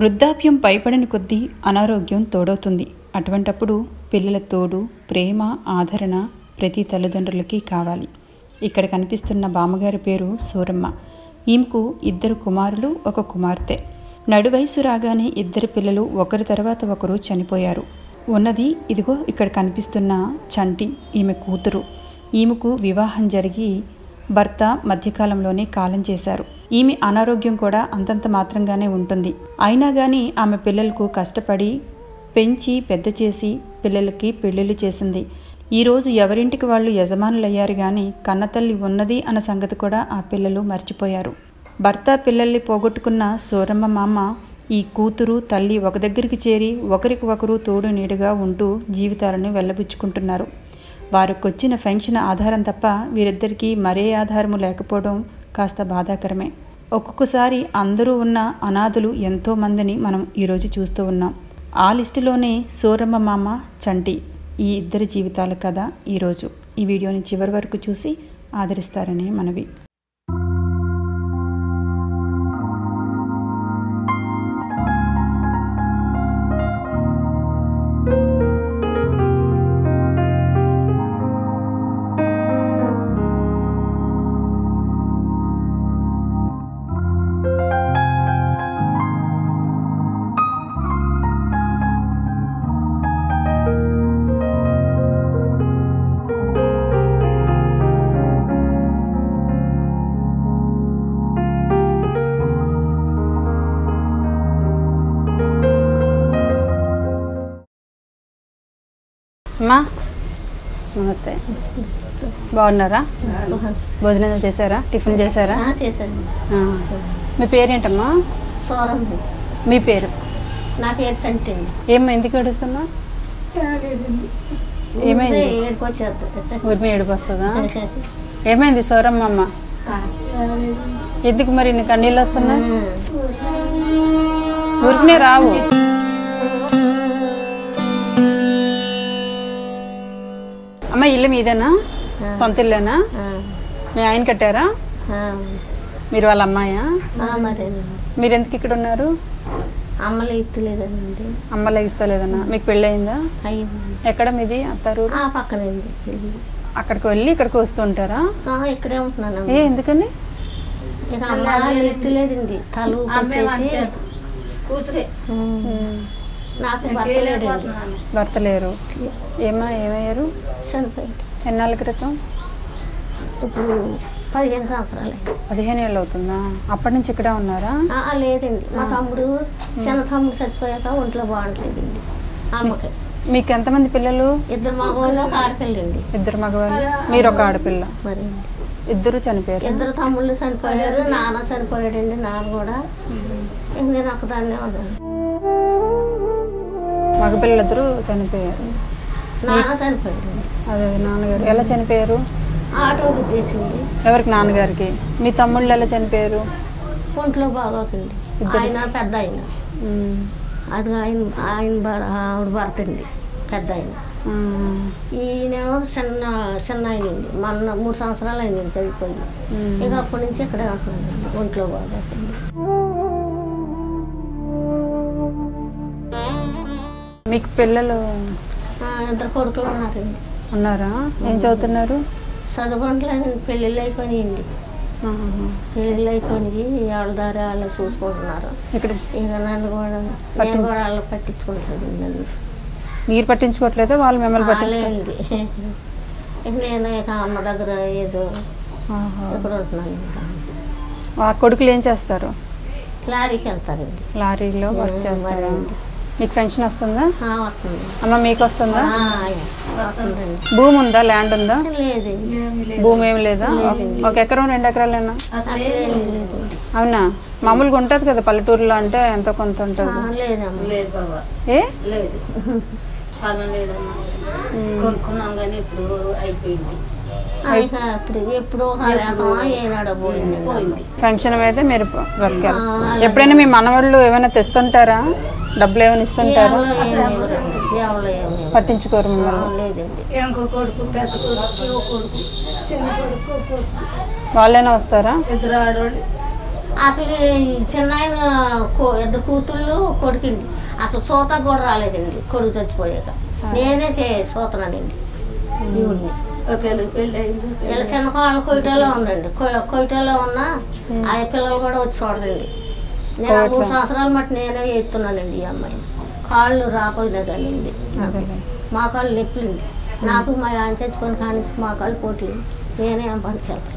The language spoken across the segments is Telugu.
వృద్ధాప్యం పైపడిన కొద్దీ అనారోగ్యం తోడవుతుంది అటువంటప్పుడు పిల్లల తోడు ప్రేమ ఆదరణ ప్రతి తల్లిదండ్రులకి కావాలి ఇక్కడ కనిపిస్తున్న బామ్మగారి పేరు సూరమ్మ ఈమెకు ఇద్దరు కుమారులు ఒక కుమార్తె నడువయసు రాగానే ఇద్దరు పిల్లలు ఒకరి తర్వాత ఒకరు చనిపోయారు ఉన్నది ఇదిగో ఇక్కడ కనిపిస్తున్న చంటి ఈమె కూతురు ఈమెకు వివాహం జరిగి భర్త మధ్యకాలంలోనే కాలం చేశారు ఈమె అనారోగ్యం కూడా అంతంత మాత్రంగానే ఉంటుంది అయినా కానీ ఆమె పిల్లలకు కష్టపడి పెంచి పెద్ద చేసి పిల్లలకి పెళ్లిళ్ళు చేసింది ఈరోజు ఎవరింటికి వాళ్ళు యజమానులయ్యారు కానీ కన్నతల్లి ఉన్నది అన్న సంగతి కూడా ఆ పిల్లలు మర్చిపోయారు భర్త పిల్లల్ని పోగొట్టుకున్న సూరమ్మ మామ ఈ కూతురు తల్లి ఒక దగ్గరికి చేరి ఒకరికి ఒకరు తోడు నీడుగా ఉంటూ జీవితాలను వెళ్ళబుచ్చుకుంటున్నారు వారికొచ్చిన ఫెన్షన్ ఆధారం తప్ప వీరిద్దరికీ మరే ఆధారము లేకపోవడం కాస్త బాధాకరమే ఒక్కొక్కసారి అందరూ ఉన్న అనాథులు ఎంతో మందిని మనం ఈరోజు చూస్తూ ఉన్నాం ఆ లిస్టులోనే సూరమ్మ మామ చంటి ఈ ఇద్దరి జీవితాల కథ ఈరోజు ఈ వీడియోని చివరి వరకు చూసి ఆదరిస్తారనే మనవి అమ్మా నమస్తే బాగున్నారా భోజనం చేశారా టిఫిన్ చేశారా ఆ, చేశాను ఆ. మీ పేరేంటమ్మా సోరంది మీ పేరు నా పేరు సంటండి ఏమ్మా ఎందుకు ఏడుస్తున్నా ఏమైంది? ఏడుకొచ్చేది ఊరిమి ఏడుపు వస్తుందా ఏమైంది సౌరమ్మ అమ్మ ఎందుకు మరి నీకు కన్నీళ్ళు వస్తున్నా ఊరికనే రావు అమ్మ ఇల్లు మీదేనా సొంత ఇల్లేనా మీ ఆయన కట్టారా మీరు వాళ్ళ అమ్మాయా మరి మీరు ఎందుకు ఇక్కడ ఉన్నారు అమ్మలు ఎత్తులేదండి అమ్మ లెగిస్తలేదన్నా మీకు పెళ్ళయిందా అయ్యింది ఎక్కడ మీది అత్తారు ఆ పక్కనండి అక్కడికి వెళ్ళి ఇక్కడికి వస్తుంటారా ఆ, ఇక్కడే ఉంటున్నాను ఏ ఎందుకని ఇక అమ్మ ఎత్తులేదండి తల వచ్చేసి కూతురే ఉమ్. నాకు భర్త లేడండి భర్త లేరు ఏమా ఏమయ్యారు చనిపోయాడు ఎన్నాళ్ళ క్రితం ఇప్పుడు పదిహేను సంవత్సరాలు పదిహేను ఏళ్ళు అవుతుందా అప్పటి నుంచి ఇక్కడే ఉన్నారా ఆ, ఆ, లేదండి మా తమ్ముడు చిన్న తమ్ముడు చచ్చిపోయాక ఒంట్లో బాగుంటలేదండి అమ్మకి మీకు ఎంతమంది పిల్లలు ఇద్దరు మగవాళ్ళు ఒక ఆడపిల్లండి ఇద్దరు మగవాళ్ళు మీరు ఒక ఆడపిల్ల మరి ఇద్దరు చనిపోయారు ఇద్దరు తమ్ముళ్ళు చనిపోయారు నాన్న చనిపోయాడండి నాన్న కూడా ఇంక నేను ఒక్కదాన్నే ఉన్నాను మగపిల్లలు ఇద్దరు చనిపోయారు నాన్న చనిపోయాడు అదే నాన్నగారు ఎలా చనిపోయారు ఆటో గుద్దేసింది ఎవరికి నాన్నగారికి మీ తమ్ముళ్ళు ఎలా చనిపోయారు ఒంట్లో బాగోకండి ఆయన పెద్ద ఆయన ఉమ్. అది ఆయన ఆయన భర్ ఆవిడ భర్త అండి పెద్ద ఆయన ఉమ్. ఈయనేమో చిన్న చిన్న ఆయన అండి మొన్న మూడు సంవత్సరాలు అయింది చనిపోయి ఉమ్. ఇక అప్పటి నుంచి ఇక్కడే ఉంటున్నాను ఒంట్లో బాగోకండి మీకు పిల్లలు ఆ, ఇద్దరు కొడుకులు ఉన్నారండి ఉన్నారా ఏం చదువుతున్నారు చదువుకుంటలేదండి పెళ్ళిళ్ళు అయిపోయినాయండి ఆహా. పెళ్ళిళ్ళు అయిపోయినాయి ఎవరి దారి వాళ్ళు చూసుకుంటున్నారు ఇక్కడ ఇక నన్ను కూడా నేను కూడా వాళ్ళు పట్టించుకుంటాను నన్ను మీరు పట్టించుకోవట్లేదు వాళ్ళు మిమ్మల్ని వాళ్ళే పట్టించుకో అండి ఇక నేను ఇక అమ్మ దగ్గర ఏదో ఆహా. ఇక్కడ ఉంటున్నాను ఇంకా ఆ కొడుకులు ఏం చేస్తారు లారీకి వెళ్తారండి లారీలో వర్క్ ఉమ్, చేస్తారా మరి. మీకు పెన్షన్ వస్తుందా ఆ, వస్తుంది అమ్మ మీకు వస్తుందా ఆ, వస్తుందండి భూమి ఉందా ల్యాండ్ ఉందా లేదండి భూమి ఏమి లేదా లేదండి. ఒక ఎకరం రెండు ఎకరాలేనా అసలు ఏమీ లేదు అవునా మామూలుగా ఉంటుంది కదా పల్లెటూరులో అంటే ఎంతో కొంత ఆ, ఉంటుంది లేదమ్మా లేదు బాబా ఏ లేదు పొలం లేదమ్మా కొనుక్కున్నాం కానీ ఇప్పుడు అయిపోయింది ఆ, ఇక ఇప్పుడు ఎప్పుడో ఒక రకమా ఏనాడో పోయింది పోయింది పెన్షన్ అయితే మీరు బ్రతికారు ఆ, అలాగే. ఎప్పుడైనా మీ మనవాళ్ళు ఏమైనా తెస్తుంటారా డబ్బులు ఏమైనా ఇస్తుంటారా ఎవరో ఏమి ఇవ్వరండి. ఎవరో ఏమి ఇవ్వరు. పట్టించుకోరు ఆ, మిమ్మల్ని లేదండి ఇంకో కొడుకు పెద్ద కొడుకు ఓ కొడుకు చిన్న కొడుకు ఓ కొడుకు వాళ్ళైనా వస్తారా ఇద్దరు ఆడవాళ్ళు అసలు ఈ చిన్న ఆయన కో- ఇద్దరు కూతుళ్ళు కొడుకండి అసలు సోత కూడా రాలేదండి కొడుకు చచ్చిపోయాక నేనే చే సోతనానండి దేవుడిని పెళ్ళి పెళ్ళి అయింది ఇలా చిన్న కాళ్ళు కొయిటలో ఉందండి కొయ్- కొయిటలో ఉన్న ఆ పిల్లలు కూడా వచ్చి చూడరండి నేను ఆ మూడు సంవత్సరాల మట్టి నేనే ఎత్తున్నానండి ఈ అమ్మాయిని కాళ్ళు రాపోయినా కానివ్వండి అదేలే. మా కాళ్ళు నొప్పులండి నాకు మా ఆయన చచ్చిపోయిన కాడి నుంచి మా కాళ్ళు పోట్లు నేనే ఏం పనికి వెళ్తాను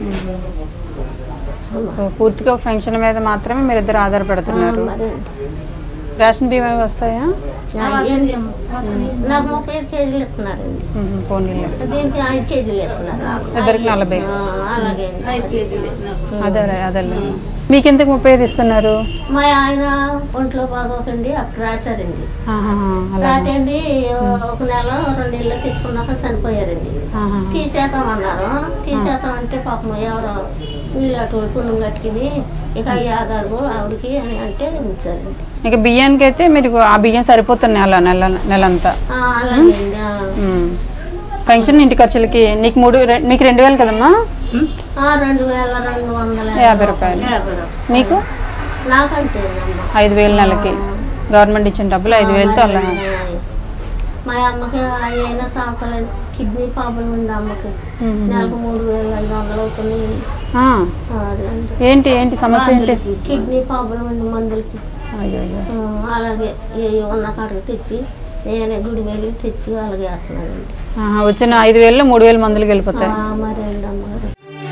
సో పూర్తిగా ఫంక్షన్ మీద మాత్రమే మీరు ఇద్దరు ఆధారపడుతున్నారు మరి రేషన్ బియ్యం అవి వస్తాయా ఏంటి అమ్మ? మొత్తం ఈ- నాకు ముప్పై ఐదు కేజీలు ఇస్తున్నారండి పోనీలే దీనికి ఐదు కేజీలు ఇస్తున్నారు ఇద్దరికి నలభై. ఆ, అలాగే అండి ఐదు కేజీలు నాకు అదే అదే మీకు ఎందుకు ముప్పై ఐదు ఇస్తున్నారు మా ఆయన ఒంట్లో బాగోకండి అప్పుడు రాశారండి ఆహాహా, అలాగే రాతండి ఒక నెల రెండు నెలలు తెచ్చుకున్నాక చనిపోయారండి ఆహా. తీసేద్దామన్నారు తీసేద్దామంటే పాపం ఎవరో నీళ్ళు అటు పుణ్యం కట్టుకుని ఇక ఈ ఆధారు ఆవిడకి అని అంటే ఉంచారండి ఇక బియ్యానికి అయితే మీరు ఆ బియ్యం సరిపోతున్నాయి అలా నెల నెలంతా ఆ, అలాగే అండి ఆ. ఉమ్. ఫంక్షన్ ఇంటి ఖర్చులకి నీకు మూడు రె- మీకు రెండు వేలు కదమ్మా ఆ, రెండు వేల రెండు వందల యాభై రూపాయలు యాభై రూపాయలు. మీకు నాకంతేనమ్మా ఐదు వేలు నెలకి గవర్నమెంట్ ఇచ్చిన డబ్బులు ఐదు వేలతో అలా మా అమ్మకి అయినా సంవత్సరాలు కిడ్నీ ప్రాబ్లం ఉంది అమ్మకి నెలకు మూడు వేలు ఐదు వందలు అవుతున్నాయి ఆ, అదే అండి. ఏంటి ఏంటి సమస్య ఏంటి కిడ్నీ ప్రాబ్లం ఉంది మందులకి అయ్యో అయ్యో ఆ, అలాగే ఏ ఉన్న కాడికి తెచ్చి నేనే గుడి వెళ్ళి తెచ్చి అలాగే వేస్తున్నానండి ఆహా, వచ్చిన ఐదు వేలు మూడు వేలు మందులకి వెళ్ళిపోతాయి ఆ, మరి అండి అమ్మగారు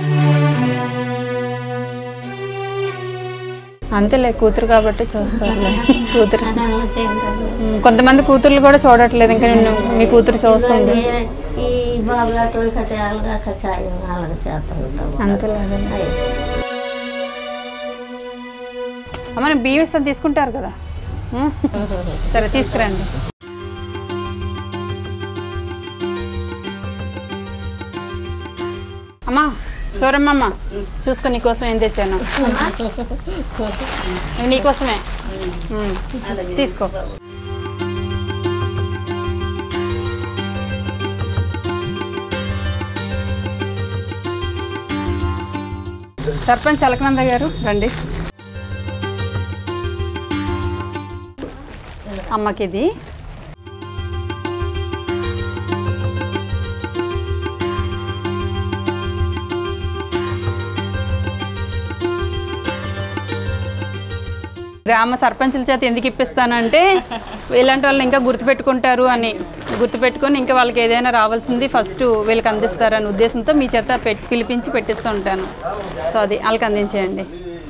అంతేలే కూతురు కాబట్టి చూస్తారులే కూతురు అలాగే ఏంటండి. ఉమ్, కొంతమంది కూతుర్లు కూడా చూడట్లేదు ఇంకా నిన్ను మీ కూతురు చూస్తుంది ఇదిగోండి, ఈ బాబు అటువంటి కథ అలాగా కచాయం అలాగే చేస్తూ ఉంటాం అంతేలే అదేలే. అయ్యి. అమ్మ నేను బియ్యం ఇస్తాను తీసుకుంటారు కదా ఉమ్, సరే తీసుకురండి అమ్మా సూరమ్మమ్మ చూసుకో నీకోసం ఏం తెచ్చాను ఇవి నీకోసమే ఉమ్, అలాగే. తీసుకో సర్పంచ్ అలకనంద గారు రండి అమ్మకి ఇది గ్రామ సర్పంచుల చేత ఎందుకు ఇప్పిస్తానంటే ఇలాంటి వాళ్ళని ఇంకా గుర్తుపెట్టుకుంటారు అని గుర్తుపెట్టుకొని ఇంకా వాళ్ళకి ఏదైనా రావాల్సింది ఫస్ట్ వీళ్ళకి అందిస్తారనే ఉద్దేశంతో మీ చేత పెట్టి పిలిపించి పెట్టిస్తూ ఉంటాను సో అది వాళ్ళకి అందించేయండి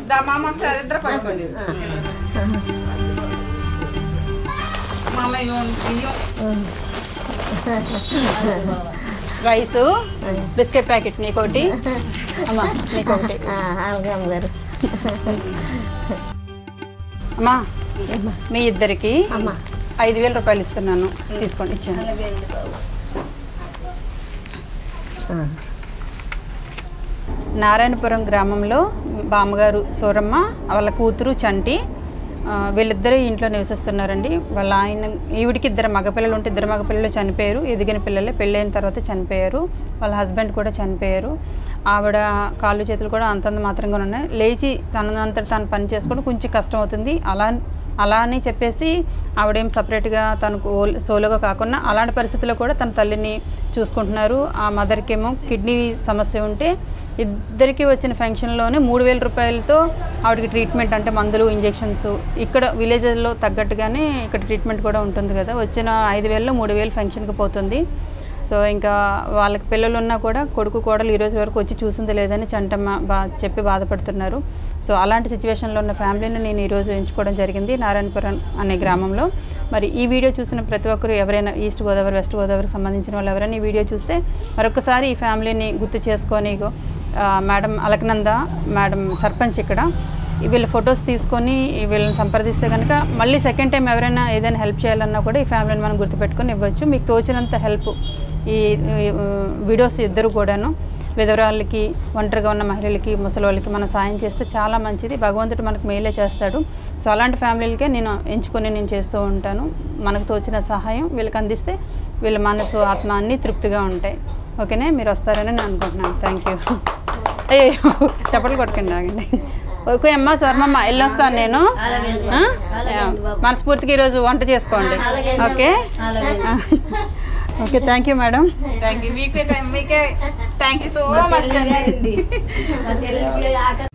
రైసు బిస్కెట్ ప్యాకెట్ నీకోటి అమ్మా నీకొకటి ఆ, అలాగే అమ్మగారు అమ్మా మీ ఇద్దరికి అమ్మ ఐదు వేల రూపాయలు ఇస్తున్నాను తీసుకోండి ఇచ్చాను నారాయణపురం గ్రామంలో బామ్మగారు సూరమ్మ వాళ్ళ కూతురు చంటి ఆ, వీళ్ళిద్దరూ ఇంట్లో నివసిస్తున్నారండి వాళ్ళ ఆయన ఈవిడికి ఇద్దరు మగపిల్లలు ఉంటే ఇద్దరు మగపిల్లలు చనిపోయారు ఎదిగిన పిల్లలే పెళ్ళైన తర్వాత చనిపోయారు వాళ్ళ హస్బెండ్ కూడా చనిపోయారు ఆవిడ కాళ్ళు చేతులు కూడా అంతంత మాత్రంగా ఉన్నాయి లేచి తనంతట తాను పని చేసుకోవడం కొంచెం కష్టం అవుతుంది అలా అలా అని చెప్పేసి ఆవిడేం సపరేట్గా తనకు ఓల్- సోలోగా కాకుండా అలాంటి పరిస్థితుల్లో కూడా తన తల్లిని చూసుకుంటున్నారు ఆ మదర్కి ఏమో కిడ్నీ సమస్య ఉంటే ఇద్దరికి వచ్చిన ఫంక్షన్లోనే మూడు వేల రూపాయలతో ఆవిడకి ట్రీట్మెంట్ అంటే మందులు ఇంజెక్షన్స్ ఇక్కడ విలేజ్లో తగ్గట్టుగానే ఇక్కడ ట్రీట్మెంట్ కూడా ఉంటుంది కదా వచ్చిన ఐదు వేలలో మూడు వేలు ఫంక్షన్కి పోతుంది సో ఇంకా వాళ్ళకి పిల్లలు ఉన్నా కూడా కొడుకు కోడలు ఈ రోజు వరకు వచ్చి చూసింది లేదని చంటమ్మ బా చెప్పి బాధపడుతున్నారు సో అలాంటి సిచ్యువేషన్లో ఉన్న ఫ్యామిలీని నేను ఈరోజు ఎంచుకోవడం జరిగింది నారాయణపురం అనే గ్రామంలో మరి ఈ వీడియో చూసిన ప్రతి ఒక్కరు ఎవరైనా ఈస్ట్ గోదావరి వెస్ట్ గోదావరికి సంబంధించిన వాళ్ళు ఎవరైనా ఈ వీడియో చూస్తే మరొకసారి ఈ ఫ్యామిలీని గుర్తు చేసుకొని ఇగో, ఆ, మేడం అలకనంద మేడం సర్పంచ్ ఇక్కడ ఈ వీళ్ళ ఫొటోస్ తీసుకొని ఈ వీళ్ళని సంప్రదిస్తే కనుక మళ్ళీ సెకండ్ టైం ఎవరైనా ఏదైనా హెల్ప్ చేయాలన్నా కూడా ఈ ఫ్యామిలీని మనం గుర్తుపెట్టుకొని ఇవ్వచ్చు మీకు తోచినంత హెల్ప్ ఈ ఈ, ఆ, వీడియోస్ ఇద్దరు కూడాను విధవరాళ్ళకి ఒంటరిగా ఉన్న మహిళలకి ముసలి వాళ్ళకి మనం సాయం చేస్తే చాలా మంచిది భగవంతుడు మనకు మేలే చేస్తాడు సో అలాంటి ఫ్యామిలీలకే నేను ఎంచుకొని నేను చేస్తూ ఉంటాను మనకు తోచిన సహాయం వీళ్ళకి అందిస్తే వీళ్ళ మనసు ఆత్మ అన్నీ తృప్తిగా ఉంటాయి ఓకేనే మీరు వస్తారని నేను అనుకుంటున్నాను థ్యాంక్ యూ అయ్యో చప్పట్లు కొట్టకండి ఆగండి ఓకే అమ్మా స్వర్ణమ్మ వెళ్ళొస్తాను నేను అలాగేండి. ఆ? అలాగేండి బాబు. మనస్ఫూర్తిగా ఈరోజు వంట చేసుకోండి అలాగేండి. ఓకే అలాగే okay thank you madam thank you మీకే మీకే థ్యాంక్ యూ సో మా మచ్ చెల్లి అండి గారండి. మా చెల్లికి ఆఖరి